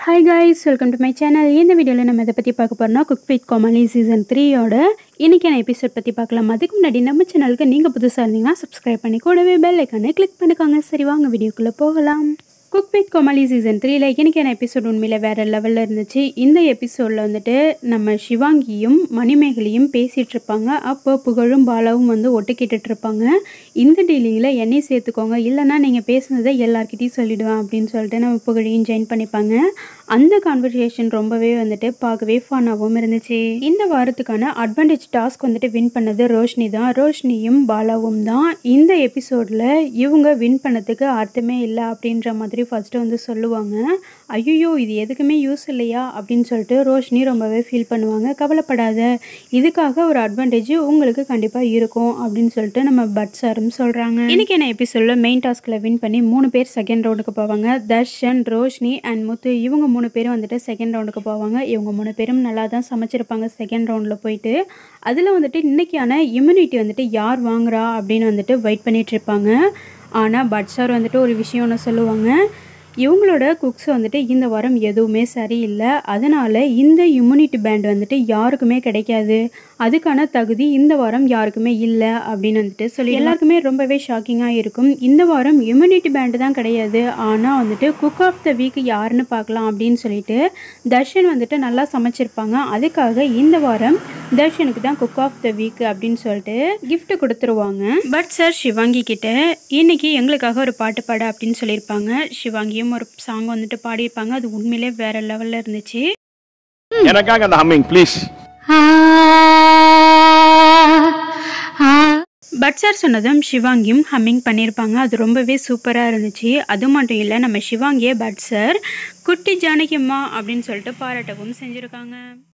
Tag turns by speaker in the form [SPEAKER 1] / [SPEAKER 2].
[SPEAKER 1] hi guys welcome to my channel இந்த வீடியோவில் நம்ம இதை பற்றி பார்க்க போகிறோம்னா குக் வித் கோமாளி சீசன் த்ரீயோட இன்றைக்கான எபிசோட் பற்றி பார்க்கலாம் அதுக்கு முன்னாடி நம்ம சேனலுக்கு நீங்கள் புதுசாக இருந்தீங்கன்னா சப்ஸ்கிரைப் பண்ணி கூடவே பெல் ஐக்கானை கிளிக் பண்ணிக்கோங்க சரி வாங்க வீடியோக்குள்ளே போகலாம் குக் வித் கோமாளி சீசன் த்ரீல இன்றைக்கான எபிசோட் உண்மையில் வேறு லெவலில் இருந்துச்சு இந்த எபிசோடில் வந்துட்டு நம்ம சிவாங்கியும் மணிமேகலையும் பேசிகிட்டு இருப்பாங்க அப்போ புகழும் பாலாவும் வந்து ஒட்டு கேட்டுட்டு இருப்பாங்க இந்த டீலிங்கில் என்னையும் சேர்த்துக்கோங்க இல்லைன்னா நீங்கள் பேசுனதை எல்லார்கிட்டையும் சொல்லிடுவேன் அப்படின்னு சொல்லிட்டு நம்ம புகழையும் ஜாயின் பண்ணிப்பாங்க அந்த கான்வர்சேஷன் ரொம்பவே வந்துட்டு பார்க்கவே ஃபன்னாகவும் இருந்துச்சு இந்த வாரத்துக்கான அட்வான்டேஜ் டாஸ்க் வந்துட்டு வின் பண்ணது ரோஷினி தான் ரோஷினியும் பாலாவும் தான் இந்த எபிசோடில் இவங்க வின் பண்ணதுக்கு அர்த்தமே இல்லை அப்படின்ற மாதிரி ஃபஸ்ட்டு வந்து சொல்லுவாங்க ஐயோ இது எதுக்குமே யூஸ் இல்லையா அப்படின்னு சொல்லிட்டு ரோஷினி ரொம்பவே ஃபீல் பண்ணுவாங்க கவலைப்படாத இதுக்காக ஒரு அட்வான்டேஜ் உங்களுக்கு கண்டிப்பாக இருக்கும் அப்படின்னு சொல்லிட்டு நம்ம பட் சாரும் சொல்கிறாங்க இன்னைக்கு என்ன எபிசோடில் மெயின் டாஸ்கில் வின் பண்ணி மூணு பேர் செகண்ட் ரவுண்டுக்கு போவாங்க தர்ஷன் ரோஷினி அண்ட் முத்து இவங்க மூணு பேரும் வந்துட்டு செகண்ட் ரவுண்டுக்கு போவாங்க இவங்க மூணு பேரும் நல்லா தான் சமைச்சிருப்பாங்க செகண்ட் ரவுண்டில் போயிட்டு அதில் வந்துட்டு இன்னைக்கான இம்யூனிட்டி வந்துட்டு யார் வாங்குறா அப்படின்னு வந்துட்டு வெயிட் பண்ணிட்டு இருப்பாங்க ஆனால் பட் சார் வந்துட்டு ஒரு விஷயம் ஒன்று சொல்லுவாங்க இவங்களோட குக்ஸ் வந்துட்டு இந்த வாரம் எதுவுமே சரியில்லை அதனால் இந்த இம்யூனிட்டி பேண்ட் வந்துட்டு யாருக்குமே கிடைக்காது அதுக்கான தகுதி இந்த வாரம் யாருக்குமே இல்லை அப்படின்னு வந்துட்டு சொல்லி எல்லாருக்குமே ரொம்பவே ஷாக்கிங்காக இருக்கும் இந்த வாரம் இம்யூனிட்டி பேண்டு தான் கிடையாது ஆனால் வந்துட்டு குக் ஆஃப் த வீக் யாருன்னு பார்க்கலாம் அப்படின்னு சொல்லிட்டு தர்ஷன் வந்துட்டு நல்லா சமைச்சிருப்பாங்க அதுக்காக இந்த வாரம் தர்ஷனுக்கு தான் குக் ஆஃப் த வீக் அப்படின்னு சொல்லிட்டு gift கொடுத்துருவாங்க பட் சார் சிவாங்கி கிட்ட இன்னைக்கு எங்களுக்காக ஒரு பாட்டு பாட அப்படின்னு சொல்லியிருப்பாங்க சிவாங்கியும் ஒரு சாங் வந்துட்டு பாடியிருப்பாங்க அது உண்மையிலே வேற லெவலில் இருந்துச்சு
[SPEAKER 2] எனக்காக அந்த ஹம்மிங் ப்ளீஸ்
[SPEAKER 1] பட் சார் சொன்னதும் சிவாங்கியும் ஹம்மிங் பண்ணியிருப்பாங்க அது ரொம்பவே சூப்பராக இருந்துச்சு அது மட்டும் இல்லை நம்ம சிவாங்கியை பட் சார் குட்டி ஜானகிம்மா அப்படின்னு சொல்லிட்டு பாராட்டவும் செஞ்சுருக்காங்க